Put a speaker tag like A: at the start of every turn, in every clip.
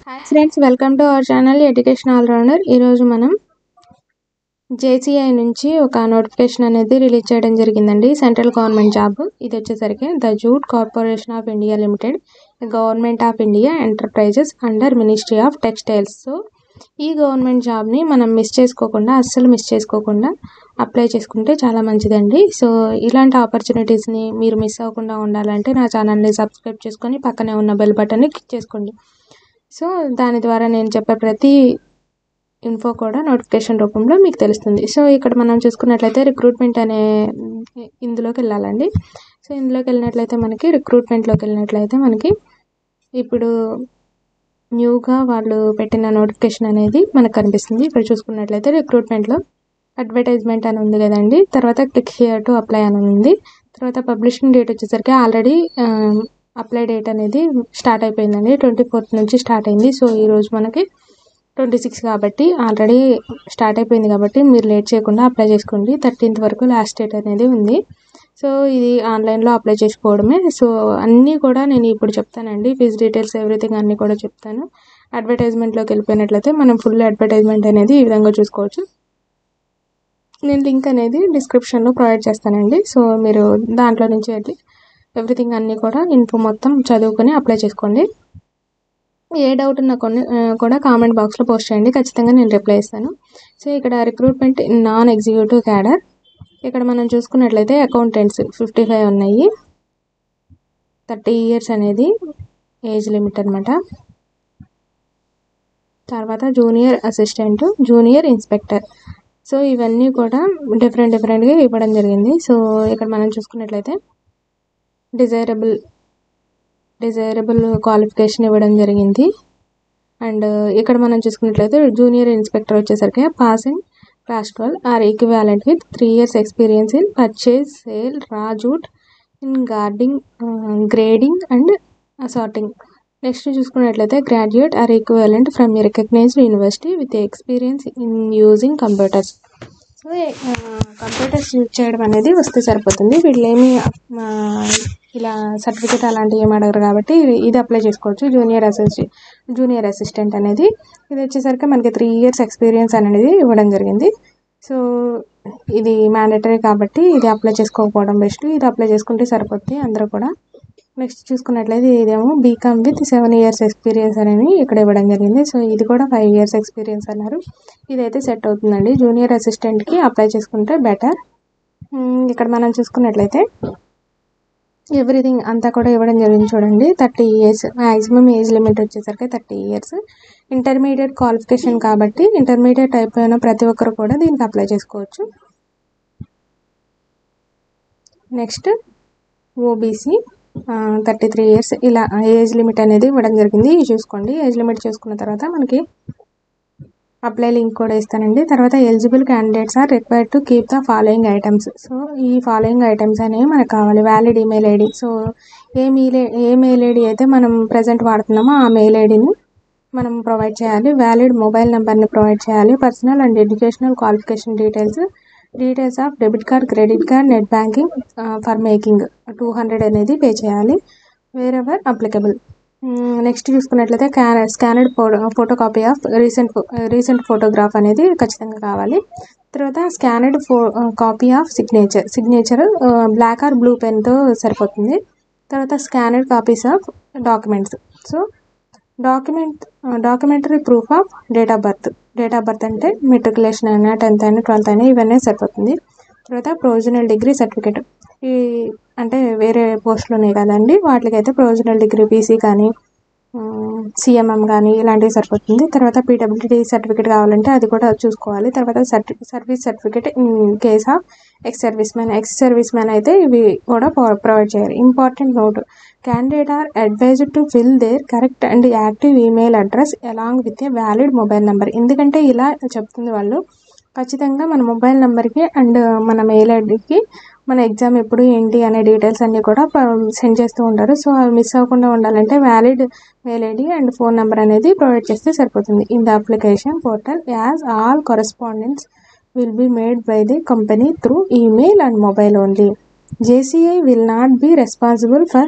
A: hi friends welcome to our channel education allrounder ఈరోజు మనం JCI నుంచి ఒక నోటిఫికేషన్ అనేది రిలీజ్ చేయడం జరిగిందండి సెంట్రల్ గవర్నమెంట్ జాబ్ ఇది వచ్చేసరికి the jute corporation of India limited government of India enterprises under ministry of textiles so ఈ గవర్నమెంట్ జాబ్ని మనం మిస్ చేసుకోకుండా అస్సలు మిస్ చేసుకోకుండా అప్లై చేసుకుంటే చాలా మంచిదండి సో ఇలాంటి ఆపర్చునిటీస్ని మీరు మిస్ అవ్వకుండా ఉండాలంటే నా ఛానల్ని సబ్స్క్రైబ్ చేసుకొని పక్కనే ఉన్న బెల్ బటన్ని క్లిక్ చేసుకోండి సో దాని ద్వారా నేను చెప్పే ప్రతి ఇన్ఫో కూడా నోటిఫికేషన్ రూపంలో మీకు తెలుస్తుంది సో ఇక్కడ మనం చూసుకున్నట్లయితే రిక్రూట్మెంట్ అనే ఇందులోకి వెళ్ళాలండి సో ఇందులోకి వెళ్ళినట్లయితే మనకి రిక్రూట్మెంట్లోకి వెళ్ళినట్లయితే మనకి ఇప్పుడు న్యూగా వాళ్ళు పెట్టిన నోటిఫికేషన్ అనేది మనకు కనిపిస్తుంది ఇక్కడ చూసుకున్నట్లయితే రిక్రూట్మెంట్లో అడ్వర్టైజ్మెంట్ అని ఉంది కదండి తర్వాత క్లిక్ హియర్ టు అప్లై అని ఉంది తర్వాత పబ్లిషింగ్ డేట్ వచ్చేసరికి ఆల్రెడీ అప్లై డేట్ అనేది స్టార్ట్ అయిపోయిందండి ట్వంటీ ఫోర్త్ నుంచి స్టార్ట్ అయింది సో ఈరోజు మనకి ట్వంటీ సిక్స్ కాబట్టి ఆల్రెడీ స్టార్ట్ అయిపోయింది కాబట్టి మీరు లేట్ చేయకుండా అప్లై చేసుకోండి థర్టీన్త్ వరకు లాస్ట్ డేట్ అనేది ఉంది సో ఇది ఆన్లైన్లో అప్లై చేసుకోవడమే సో అన్నీ కూడా నేను ఇప్పుడు చెప్తానండి ఫీజ్ డీటెయిల్స్ ఎవ్రీథింగ్ అన్నీ కూడా చెప్తాను అడ్వర్టైజ్మెంట్లోకి వెళ్ళిపోయినట్లయితే మనం ఫుల్ అడ్వర్టైజ్మెంట్ అనేది ఈ విధంగా చూసుకోవచ్చు నేను లింక్ అనేది డిస్క్రిప్షన్లో ప్రొవైడ్ చేస్తానండి సో మీరు దాంట్లో నుంచి వెళ్ళి ఎవ్రీథింగ్ అన్నీ కూడా ఇన్ఫో మొత్తం చదువుకొని అప్లై చేసుకోండి ఏ డౌట్ ఉన్నా కొన్ని కూడా కామెంట్ బాక్స్లో పోస్ట్ చేయండి ఖచ్చితంగా నేను రిప్లై ఇస్తాను సో ఇక్కడ రిక్రూట్మెంట్ నాన్ ఎగ్జిక్యూటివ్ క్యాడర్ ఇక్కడ మనం చూసుకున్నట్లయితే అకౌంటెంట్స్ ఫిఫ్టీ ఫైవ్ ఉన్నాయి థర్టీ ఇయర్స్ అనేది ఏజ్ లిమిట్ అనమాట తర్వాత junior assistant junior inspector so ఇవన్నీ కూడా డిఫరెంట్ డిఫరెంట్గా ఇవ్వడం జరిగింది సో ఇక్కడ మనం చూసుకున్నట్లయితే డిజైరబుల్ డిజైరబుల్ క్వాలిఫికేషన్ ఇవ్వడం జరిగింది అండ్ ఇక్కడ మనం చూసుకున్నట్లయితే జూనియర్ ఇన్స్పెక్టర్ వచ్చేసరికి passing class twelve or equivalent with three years experience in purchase sale raw jute in guarding grading and assorting next చూసుకున్నట్లయితే graduate or equivalent from a recognised university with experience in using computers so computers use చేయడం అనేది వస్తే సరిపోతుంది వీళ్ళు ఏమి ఇలా certificate అలాంటివి ఏమి అడగరు కాబట్టి ఇది అప్లై చేసుకోవచ్చు జూనియర్ అసిస్టెంట్ జూనియర్ అసిస్టెంట్ అనేది ఇది వచ్చేసరికి మనకి త్రీ ఇయర్స్ ఎక్స్పీరియన్స్ అనేది ఇవ్వడం జరిగింది సో ఇది మ్యాండటరీ కాబట్టి ఇది అప్లై చేసుకోకపోవడం బెస్ట్ ఇది అప్లై చేసుకుంటే సరిపోతుంది అందరూ కూడా నెక్స్ట్ చూసుకున్నట్లయితే ఇదేమో BCom with seven years experience అనేది ఇక్కడ ఇవ్వడం జరిగింది సో ఇది కూడా ఫైవ్ ఇయర్స్ ఎక్స్పీరియన్స్ అన్నారు ఇదైతే సెట్ అవుతుందండి జూనియర్ అసిస్టెంట్కి అప్లై చేసుకుంటే బెటర్ ఇక్కడ మనం చూసుకున్నట్లయితే ఎవ్రీథింగ్ అంతా కూడా ఇవ్వడం జరిగింది చూడండి thirty years maximum age limit వచ్చేసరికి థర్టీ ఇయర్స్ ఇంటర్మీడియట్ క్వాలిఫికేషన్ కాబట్టి ఇంటర్మీడియట్ అయిపోయిన ప్రతి ఒక్కరు కూడా దీనికి అప్లై చేసుకోవచ్చు next OBC thirty three years ఇలా ఏజ్ లిమిట్ అనేది ఇవ్వడం జరిగింది చూసుకోండి ఏజ్ లిమిట్ చూసుకున్న తర్వాత మనకి అప్లై లింక్ కూడా ఇస్తానండి తర్వాత eligible candidates are required to keep the following items so ఈ ఫాలోయింగ్ ఐటమ్స్ అనేవి మనకు కావాలి valid email ID so a mail a mail ID అయితే మనం ప్రజెంట్ వాడుతున్నామో ఆ మెయిల్ ఐడిని మనం ప్రొవైడ్ చేయాలి వ్యాలిడ్ మొబైల్ నెంబర్ని ప్రొవైడ్ చేయాలి personal and educational qualification details details of debit card credit card net banking for making two hundred అనేది pay చేయాలి వేరెవర్ అప్లికబుల్ నెక్స్ట్ చూసుకున్నట్లయితే can scanned photo photo copy of recent recent photograph అనేది ఖచ్చితంగా కావాలి తర్వాత scanned ఫో copy of signature signature black or blue పెన్తో సరిపోతుంది తర్వాత scanned copies of documents so document documentary proof of date of birth date of birth అంటే matriculation అయినా టెన్త్ అయినా ట్వెల్త్ అయినా ఇవన్నీ సరిపోతుంది తర్వాత ప్రొవిజనల్ డిగ్రీ సర్టిఫికేట్ ఈ అంటే వేరే పోస్టులు ఉన్నాయి కదండి వాటికైతే ప్రొవిజనల్ డిగ్రీ పీసీ కానీ సిఎంఎం కానీ ఇలాంటివి సరిపోతుంది తర్వాత పీడబ్ల్యూడి సర్టిఫికేట్ కావాలంటే అది కూడా చూసుకోవాలి తర్వాత సర్టి service certificate in case of ex serviceman ex serviceman అయితే ఇవి కూడా ప్రొవైడ్ చేయాలి important note candidate are advised to fill their correct and active email address along with a valid mobile number ఎందుకంటే ఇలా చెప్తుంది వాళ్ళు ఖచ్చితంగా మన మొబైల్ నెంబర్కి అండ్ మన మెయిల్ ఐడికి మన ఎగ్జామ్ ఎప్పుడు ఏంటి అనే డీటెయిల్స్ అన్నీ కూడా సెండ్ చేస్తూ ఉంటారు సో అవి మిస్ అవ్వకుండా ఉండాలంటే valid mail ID and phone number అనేది ప్రొవైడ్ చేస్తే సరిపోతుంది in the application portal as all correspondence will be made by the company through email and mobile only JCI will not be responsible for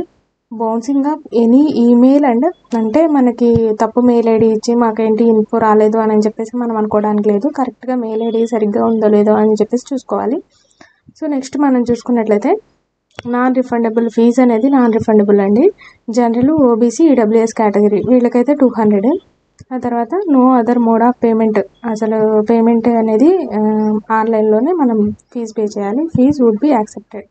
A: bouncing of any email and అంటే మనకి తప్పు mail ID ఇచ్చి మాకేంటి info రాలేదు అని చెప్పేసి మనం అనుకోవడానికి లేదు కరెక్ట్గా మెయిల్ ఐడి సరిగ్గా ఉందో లేదో అని చెప్పేసి చూసుకోవాలి సో నెక్స్ట్ మనం చూసుకున్నట్లయితే నాన్ రిఫండబుల్ ఫీజు అనేది నాన్ రిఫండబుల్ అండి జనరల్ ఓబీసీ ఈడబ్ల్యూఎస్ కేటగిరీ వీళ్ళకైతే టూ హండ్రెడ్ ఆ తర్వాత no other mode of payment అసలు పేమెంట్ అనేది ఆన్లైన్లోనే మనం ఫీజు పే చేయాలి fees would be accepted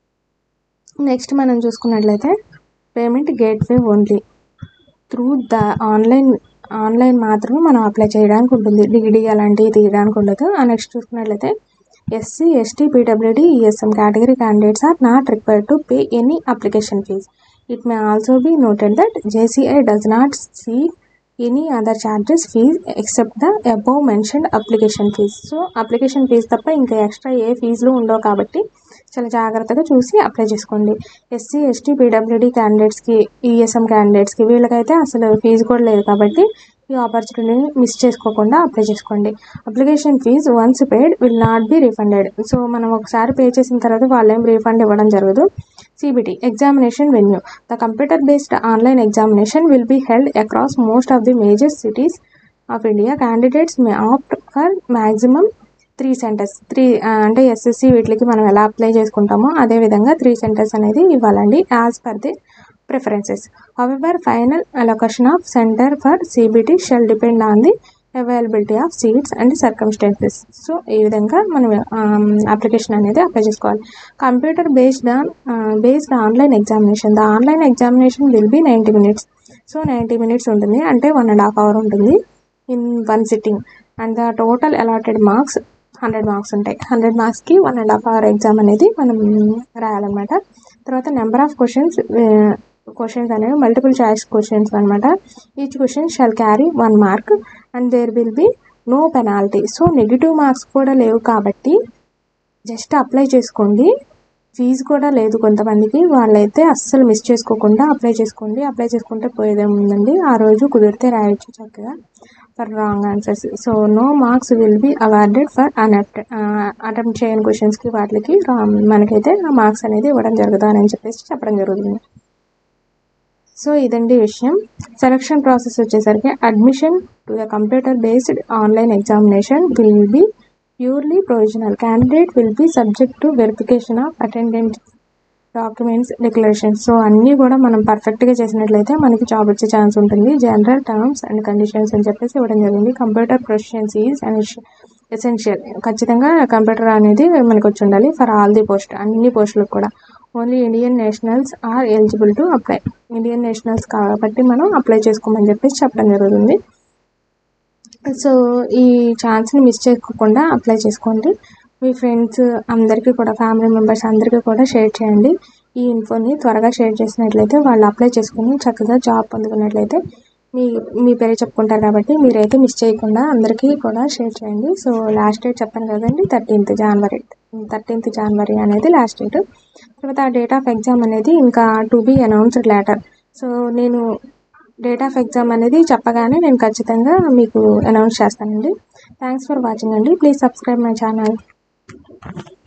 A: next మనం చూసుకున్నట్లయితే payment gateway only through the online online మాత్రమే మనం అప్లై చేయడానికి ఉంటుంది డిగ్రీ అలాంటివి తీయడానికి ఉండదు ఆ నెక్స్ట్ చూసుకున్నట్లయితే SC ST PWD ESM category candidates are not required to pay any application fee it may also be noted that JCI does not see any other charges fee except the above mentioned application fee so application fee తప్ప ఇంకా extra ఏ ఫీజులు ఉండవు కాబట్టి చాలా జాగ్రత్తగా చూసి apply చేసుకోండి SC ST PWD క్యాండిడేట్స్కి ఈఎస్ఎం క్యాండిడేట్స్కి వీళ్ళకైతే అసలు ఫీజు కూడా లేదు కాబట్టి ఈ ఆపర్చునిటీని మిస్ చేసుకోకుండా అప్లై చేసుకోండి application fee once paid will not be refunded so మనం ఒకసారి పే చేసిన తర్వాత వాళ్ళేం రీఫండ్ ఇవ్వడం జరగదు CBT examination venue the computer based online examination will be held across most of the major cities of India candidates may opt for maximum three centres three అంటే SSC వీటికి మనం ఎలా అప్లై చేసుకుంటామో అదేవిధంగా త్రీ సెంటర్స్ అనేది ఇవ్వాలండి as per the preferences however final allocation of centre for CBT shall depend on the availability of seats and circumstances so ఈ విధంగా మనం అప్లికేషన్ అనేది అప్లై చేసుకోవాలి computer based on based online examination the online examination will be ninety minutes so ninety minutes ఉంటుంది అంటే one and half hour ఉంటుంది in one sitting and the total allotted marks hundred marks ఉంటాయి hundred మార్క్స్కి one and half hour exam అనేది మనం రాయాలన్నమాట తర్వాత number of questions questions అనేవి మల్టిపుల్ చాయిస్ క్వశ్చన్స్ అనమాట each question shall carry one mark and there will be no penalty so negative marks కూడా లేవు కాబట్టి జస్ట్ అప్లై చేసుకోండి ఫీజు కూడా లేదు కొంతమందికి వాళ్ళైతే అస్సలు మిస్ చేసుకోకుండా అప్లై చేసుకోండి అప్లై చేసుకుంటే పోయేదేముందండి ఆ రోజు కుదిరితే రాయొచ్చు చక్కగా for wrong answers so no marks will be awarded for అన్అప్ట్ అటెంప్ట్ చేయని క్వశ్చన్స్కి వాటికి మనకైతే ఆ మార్క్స్ అనేది ఇవ్వడం జరుగుతుంది అని చెప్పేసి చెప్పడం జరుగుతుంది సో ఇదండి విషయం సెలక్షన్ ప్రాసెస్ వచ్చేసరికి admission to the computer based online examination will be purely provisional candidate will be subject to verification of attendance documents declarations so అన్నీ కూడా మనం పర్ఫెక్ట్గా చేసినట్లయితే మనకి జాబ్ వచ్చే ఛాన్స్ ఉంటుంది జనరల్ టర్మ్స్ అండ్ కండిషన్స్ అని చెప్పేసి ఇవ్వడం జరిగింది కంప్యూటర్ ప్రొఫిషియన్సీ ఈజ్ ఎసెన్షియల్ ఖచ్చితంగా కంప్యూటర్ అనేది మనకు వచ్చి ఉండాలి ఫర్ ఆల్ ది పోస్ట్ అన్ని పోస్టులకు కూడా only Indian nationals are eligible to apply Indian nationals కాబట్టి మనం అప్లై చేసుకోమని చెప్పేసి చెప్పడం జరుగుతుంది సో ఈ ఛాన్స్ని మిస్ చేసుకోకుండా అప్లై చేసుకోండి మీ ఫ్రెండ్స్ అందరికీ కూడా ఫ్యామిలీ మెంబర్స్ అందరికీ కూడా షేర్ చేయండి ఈ ఇన్ఫోని త్వరగా షేర్ చేసినట్లయితే వాళ్ళు అప్లై చేసుకుని చక్కగా జాబ్ పొందుకున్నట్లయితే మీ మీ పేరే చెప్పుకుంటారు కాబట్టి మీరైతే మిస్ చేయకుండా అందరికీ కూడా షేర్ చేయండి సో లాస్ట్ డేట్ చెప్పాను కదండి థర్టీన్త్ జనవరి థర్టీన్త్ జనవరి అనేది లాస్ట్ డేట్ తర్వాత ఆ డేట్ ఆఫ్ ఎగ్జామ్ అనేది ఇంకా to be announced later so నేను డేట్ ఆఫ్ ఎగ్జామ్ అనేది చెప్పగానే నేను ఖచ్చితంగా మీకు అనౌన్స్ చేస్తానండి థ్యాంక్స్ ఫర్ వాచింగ్ అండి ప్లీజ్ సబ్స్క్రైబ్ మై ఛానల్